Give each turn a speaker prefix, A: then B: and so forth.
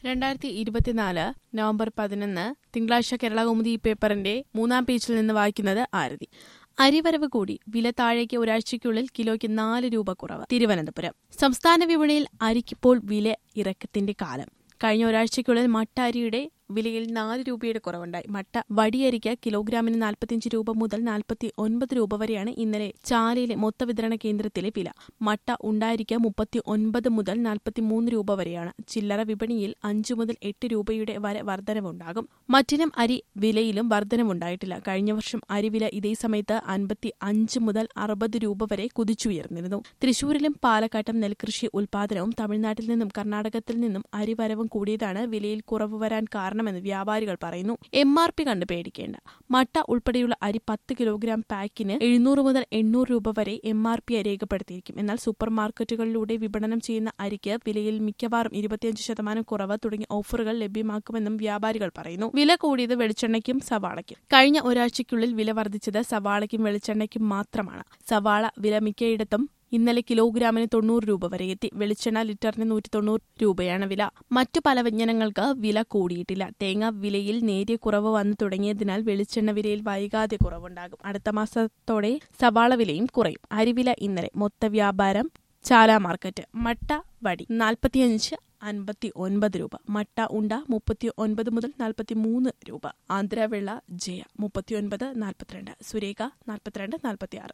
A: രണ്ടായിരത്തി ഇരുപത്തിനാല് നവംബർ പതിനൊന്ന് തിങ്കളാഴ്ച കേരള കൗമുദി പേപ്പറിന്റെ മൂന്നാം പേജിൽ നിന്ന് വായിക്കുന്നത് ആരതി അരിവരവ് കൂടി വില താഴേക്ക് ഒരാഴ്ചയ്ക്കുള്ളിൽ കിലോയ്ക്ക് നാല് രൂപ കുറവ് തിരുവനന്തപുരം സംസ്ഥാന വിപണിയിൽ അരിക്കിപ്പോൾ വില ഇറക്കത്തിന്റെ കാലം കഴിഞ്ഞ ഒരാഴ്ചയ്ക്കുള്ളിൽ മട്ട അരിയുടെ വിലയിൽ നാല് രൂപയുടെ കുറവുണ്ടായി മട്ട വടിയരിക്ക് കിലോഗ്രാമിന് നാൽപ്പത്തിയഞ്ച് രൂപ മുതൽ നാൽപ്പത്തി ഒൻപത് രൂപ വരെയാണ് ഇന്നലെ ചാലയിലെ മൊത്ത വിതരണ കേന്ദ്രത്തിലെ വില മട്ട ഉണ്ടായിരിക്ക മുപ്പത്തി ഒൻപത് മുതൽ നാൽപ്പത്തിമൂന്ന് രൂപ വരെയാണ് ചില്ലറ വിപണിയിൽ അഞ്ചു മുതൽ എട്ട് രൂപയുടെ വരെ വർധനവുണ്ടാകും മറ്റിനം അരി വിലയിലും വർധനവുണ്ടായിട്ടില്ല കഴിഞ്ഞ വർഷം അരിവില ഇതേ സമയത്ത് അൻപത്തി അഞ്ച് മുതൽ അറുപത് രൂപ വരെ കുതിച്ചുയർന്നിരുന്നു തൃശൂരിലും പാലക്കാട്ടും നെൽകൃഷി ഉൽപാദനവും തമിഴ്നാട്ടിൽ നിന്നും കർണാടകത്തിൽ നിന്നും അരിവരവും കൂടിയതാണ് വിലയിൽ കുറവ് വരാൻ കാരണമെന്ന് വ്യാപാരികൾ പറയുന്നു എം ആർ പി കണ്ട് പേടിക്കേണ്ട മട്ട ഉൾപ്പെടെയുള്ള അരി പത്ത് കിലോഗ്രാം പാക്കിന് എഴുന്നൂറ് മുതൽ എണ്ണൂറ് രൂപ വരെ എം ആർ പി രേഖപ്പെടുത്തിയിരിക്കും എന്നാൽ സൂപ്പർ മാർക്കറ്റുകളിലൂടെ വിപണനം ചെയ്യുന്ന അരിക്ക് വിലയിൽ മിക്കവാറും ഇരുപത്തിയഞ്ച് ശതമാനം കുറവ് തുടങ്ങിയ ഓഫറുകൾ ലഭ്യമാക്കുമെന്നും വ്യാപാരികൾ പറയുന്നു വില കൂടിയത് വെളിച്ചെണ്ണയ്ക്കും സവാളയ്ക്കും കഴിഞ്ഞ ഒരാഴ്ചയ്ക്കുള്ളിൽ വില വർദ്ധിച്ചത് സവാളയ്ക്കും വെളിച്ചെണ്ണയ്ക്കും മാത്രമാണ് സവാള വില മിക്കയിടത്തും ഇന്നലെ കിലോഗ്രാമിന് തൊണ്ണൂറ് രൂപ വരെ എത്തി വെളിച്ചെണ്ണ ലിറ്ററിന് നൂറ്റി തൊണ്ണൂറ് രൂപയാണ് വില മറ്റു പല വ്യഞ്ജനങ്ങൾക്ക് വില കൂടിയിട്ടില്ല തേങ്ങ വിലയിൽ നേരിയ കുറവ് വന്നു തുടങ്ങിയതിനാൽ വെളിച്ചെണ്ണ വിലയിൽ വൈകാതെ കുറവുണ്ടാകും അടുത്ത മാസത്തോടെ സവാള വിലയും കുറയും അരിവില ഇന്നലെ മൊത്ത വ്യാപാരം ചാല മാർക്കറ്റ് മട്ട വടി നാൽപ്പത്തിയഞ്ച് അൻപത്തി ഒൻപത് രൂപ മട്ട ഉണ്ട മുപ്പത്തി ഒൻപത് മുതൽ നാൽപ്പത്തി മൂന്ന് രൂപ ആന്ധ്രവെള്ള ജയ മുപ്പത്തി ഒൻപത് നാൽപ്പത്തിരണ്ട് സുരേഖ നാൽപ്പത്തിരണ്ട് നാൽപ്പത്തി ആറ്